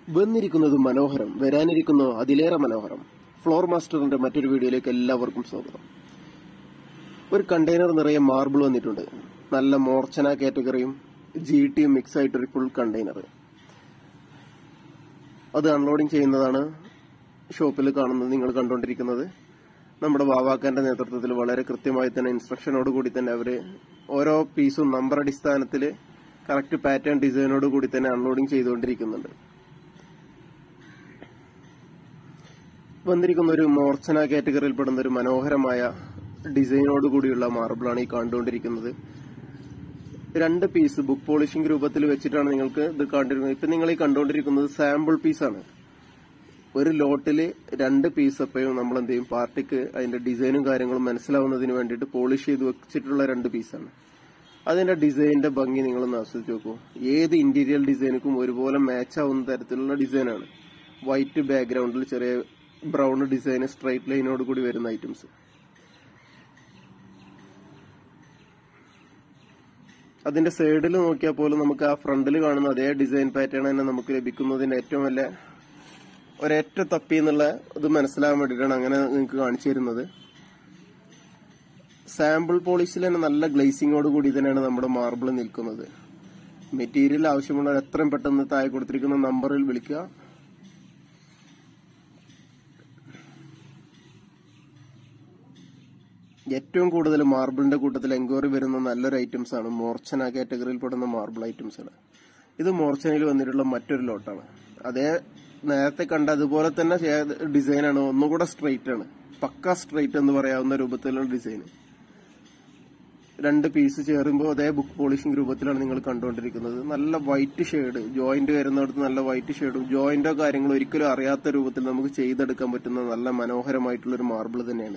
വന്നിരിക്കുന്നത് മനോഹരം വരാനിരിക്കുന്നു അതിലേറെ മനോഹരം ഫ്ലോർ മാസ്റ്ററിന്റെ മറ്റൊരു വീഡിയോയിലേക്ക് എല്ലാവർക്കും സ്വാഗതം ഒരു കണ്ടെയ്നർ നിറയെ മാർബിൾ വന്നിട്ടുണ്ട് നല്ല മോർച്ചന കാറ്റഗറിയും ജി ടിയും മിക്സ് ആയിട്ടൊരു ഫുൾ കണ്ടെയ്നർ അത് അൺലോഡിംഗ് ചെയ്യുന്നതാണ് ഷോപ്പിൽ കാണുന്നത് നിങ്ങൾ കണ്ടുകൊണ്ടിരിക്കുന്നത് നമ്മുടെ വാവാക്കാന്റെ നേതൃത്വത്തിൽ വളരെ കൃത്യമായി തന്നെ ഇൻസ്ട്രക്ഷനോട് കൂടി തന്നെ അവര് ഓരോ പീസും നമ്പർ അടിസ്ഥാനത്തിൽ കറക്റ്റ് പാറ്റേൺ ഡിസൈനോട് കൂടി തന്നെ അൺലോഡിംഗ് ചെയ്തുകൊണ്ടിരിക്കുന്നുണ്ട് വന്നിരിക്കുന്ന ഒരു മോർച്ചന കാറ്റഗറിയിൽ പെടുന്ന ഒരു മനോഹരമായ ഡിസൈനോട് കൂടിയുള്ള മാർബിളാണ് ഈ കണ്ടുകൊണ്ടിരിക്കുന്നത് രണ്ട് പീസ് ബുക്ക് പോളിഷിംഗ് രൂപത്തിൽ വെച്ചിട്ടാണ് നിങ്ങൾക്ക് ഇത് കണ്ടിരിക്കുന്നത് ഇപ്പൊ നിങ്ങൾ ഈ കണ്ടുകൊണ്ടിരിക്കുന്നത് സാമ്പിൾ പീസാണ് ഒരു ലോട്ടില് രണ്ട് പീസ് എപ്പോഴും നമ്മൾ എന്ത് ചെയ്യും പാർട്ടിക്ക് അതിന്റെ ഡിസൈനും കാര്യങ്ങളും മനസ്സിലാവുന്നതിന് വേണ്ടിയിട്ട് പോളിഷ് ചെയ്ത് വെച്ചിട്ടുള്ള രണ്ട് പീസാണ് അതിന്റെ ഡിസൈനിന്റെ ഭംഗി നിങ്ങളൊന്ന് ആസ്വദിച്ച് നോക്കൂ ഏത് ഇന്റീരിയർ ഡിസൈനുക്കും ഒരുപോലെ മാച്ച് ആവുന്ന തരത്തിലുള്ള ഡിസൈനാണ് വൈറ്റ് ബാക്ക്ഗ്രൗണ്ടിൽ ചെറിയ ബ്രൗൺ ഡിസൈൻ സ്ട്രൈറ്റ് ലൈനോട് കൂടി വരുന്ന ഐറ്റംസ് അതിന്റെ സൈഡിൽ നോക്കിയാൽ പോലും നമുക്ക് ആ ഫ്രണ്ടിൽ കാണുന്ന അതേ ഡിസൈൻ പാറ്റേൺ തന്നെ നമുക്ക് ലഭിക്കുന്നതിന്റെ ഏറ്റവും വലിയ ഒരേറ്റ തപ്പി എന്നുള്ള ഇത് മനസ്സിലാകാൻ വേണ്ടിയിട്ടാണ് അങ്ങനെ നിങ്ങൾക്ക് കാണിച്ചു തരുന്നത് സാമ്പിൾ പോളിഷിൽ തന്നെ നല്ല ഗ്ലേസിങ്ങോട് കൂടി തന്നെയാണ് നമ്മുടെ മാർബിൾ നിൽക്കുന്നത് മെറ്റീരിയൽ ആവശ്യമുള്ളവർ എത്രയും പെട്ടെന്ന് താഴെ കൊടുത്തിരിക്കുന്ന നമ്പറിൽ വിളിക്കുക ഏറ്റവും കൂടുതൽ മാർബിളിന്റെ കൂട്ടത്തിൽ എൻക്വയറി വരുന്ന നല്ലൊരു ഐറ്റംസ് ആണ് മോർച്ചന കാറ്റഗറിയിൽ പെടുന്ന മാർബിൾ ഐറ്റംസ് ആണ് ഇത് മോർച്ചനയിൽ വന്നിട്ടുള്ള മറ്റൊരു ലോട്ടാണ് അതേ നേരത്തെ കണ്ട അതുപോലെ തന്നെ ഡിസൈൻ ആണ് ഒന്നുകൂടെ സ്ട്രെയിറ്റ് ആണ് പക്ക സ്ട്രെയിറ്റ് എന്ന് പറയാവുന്ന രൂപത്തിലുള്ള ഡിസൈൻ രണ്ട് പീസ് ചേരുമ്പോൾ അതേ ബുക്ക് പോളിഷിംഗ് രൂപത്തിലാണ് നിങ്ങൾ കണ്ടുകൊണ്ടിരിക്കുന്നത് നല്ല വൈറ്റ് ഷെയ്ഡ് ജോയിന്റ് വരുന്നിടത്ത് നല്ല വൈറ്റ് ഷെയ്ഡും ജോയിന്റോ കാര്യങ്ങളോ ഒരിക്കലും അറിയാത്ത രൂപത്തിൽ നമുക്ക് ചെയ്തെടുക്കാൻ പറ്റുന്ന നല്ല മനോഹരമായിട്ടുള്ള ഒരു മാർബിൾ തന്നെയാണ്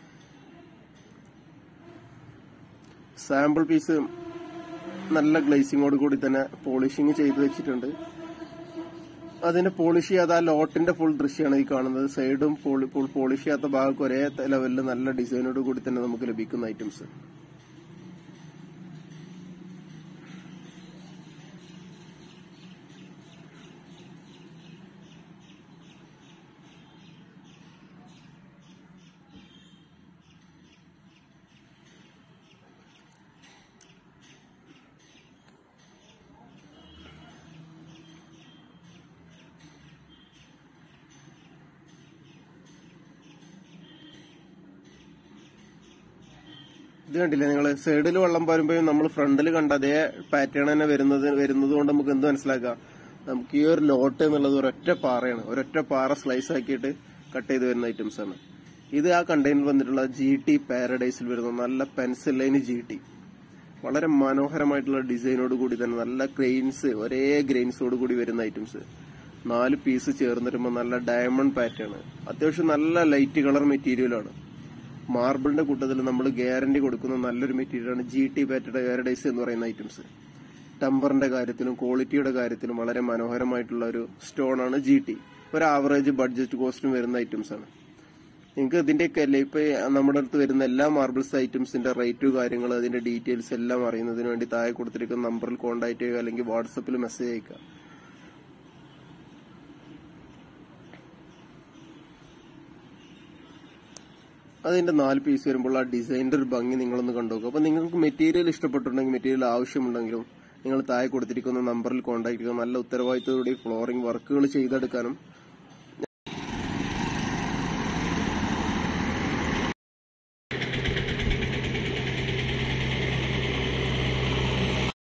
സാമ്പിൾ പീസ് നല്ല ഗ്ലേസിങ്ങോട് കൂടി തന്നെ പോളിഷിങ് ചെയ്ത് വെച്ചിട്ടുണ്ട് അതിന്റെ പോളിഷ് ചെയ്യാത്ത ആ ലോട്ടിന്റെ ഫുൾ ദൃശ്യമാണ് ഈ കാണുന്നത് സൈഡും ഫുൾ പോളിഷ് ചെയ്യാത്ത ഭാഗം ഒരേ ലെവലിൽ നല്ല ഡിസൈനോട് കൂടി തന്നെ നമുക്ക് ലഭിക്കുന്ന ഐറ്റംസ് ഇത് കണ്ടില്ലേ നിങ്ങൾ സൈഡിൽ വെള്ളം വരുമ്പോഴും നമ്മൾ ഫ്രണ്ടിൽ കണ്ട അതേ പാറ്റേൺ തന്നെ വരുന്നത് വരുന്നത് കൊണ്ട് നമുക്ക് എന്ത് മനസ്സിലാക്കാം നമുക്ക് ഈ ഒരു ലോട്ട് എന്നുള്ളത് ഒരൊറ്റ പാറയാണ് ഒരൊറ്റ പാറ സ്ലൈസ് ആക്കിയിട്ട് കട്ട് ചെയ്ത് വരുന്ന ഐറ്റംസ് ആണ് ഇത് ആ കണ്ടെയ്നർ വന്നിട്ടുള്ള ജി ടി പാരഡൈസിൽ വരുന്ന നല്ല പെൻസിൽ ലൈന് ജി ടി വളരെ മനോഹരമായിട്ടുള്ള ഡിസൈനോട് കൂടി തന്നെ നല്ല ഗ്രെയിൻസ് ഒരേ ഗ്രെയിൻസോട് കൂടി വരുന്ന ഐറ്റംസ് നാല് പീസ് ചേർന്ന് വരുമ്പോൾ നല്ല ഡയമണ്ട് പാറ്റേൺ അത്യാവശ്യം നല്ല ലൈറ്റ് കളർ മെറ്റീരിയലാണ് മാർബിളിന്റെ കൂട്ടത്തിൽ നമ്മൾ ഗ്യാരണ്ടി കൊടുക്കുന്ന നല്ലൊരു മെറ്റീരിയലാണ് ജി ടി പാറ്റഡ് പാരഡൈസ് എന്ന് പറയുന്ന ഐറ്റംസ് ടെമ്പറിന്റെ കാര്യത്തിലും ക്വാളിറ്റിയുടെ കാര്യത്തിലും വളരെ മനോഹരമായിട്ടുള്ള ഒരു സ്റ്റോൺ ആണ് ജി ടി ഒരു ആവറേജ് ബഡ്ജറ്റ് കോസ്റ്റും വരുന്ന ഐറ്റംസ് ആണ് നിങ്ങൾക്ക് ഇതിന്റെയൊക്കെ അല്ലേ ഇപ്പൊ നമ്മുടെ അടുത്ത് വരുന്ന എല്ലാ മാർബിൾസ് ഐറ്റംസിന്റെ റേറ്റ് കാര്യങ്ങൾ അതിന്റെ ഡീറ്റെയിൽസ് എല്ലാം അറിയുന്നതിന് വേണ്ടി താഴെ കൊടുത്തിരിക്കുന്ന നമ്പറിൽ കോൺടാക്ട് ചെയ്യുക അല്ലെങ്കിൽ വാട്സപ്പിൽ മെസ്സേജ് അയക്കുക അതിന്റെ നാല് പീസ് വരുമ്പോൾ ആ ഡിസൈനിന്റെ ഒരു ഭംഗി നിങ്ങളൊന്ന് കണ്ടുനോക്കുക അപ്പൊ നിങ്ങൾക്ക് മെറ്റീരിയൽ ഇഷ്ടപ്പെട്ടിട്ടുണ്ടെങ്കിൽ മെറ്റീരിയൽ ആവശ്യമുണ്ടെങ്കിലും നിങ്ങൾ താഴെ കൊടുത്തിരിക്കുന്ന നമ്പറിൽ കോൺടാക്ട് ചെയ്യുക നല്ല ഉത്തരവാദിത്തത്തോടെ ഫ്ലോറിംഗ് വർക്കുകൾ ചെയ്തെടുക്കാനും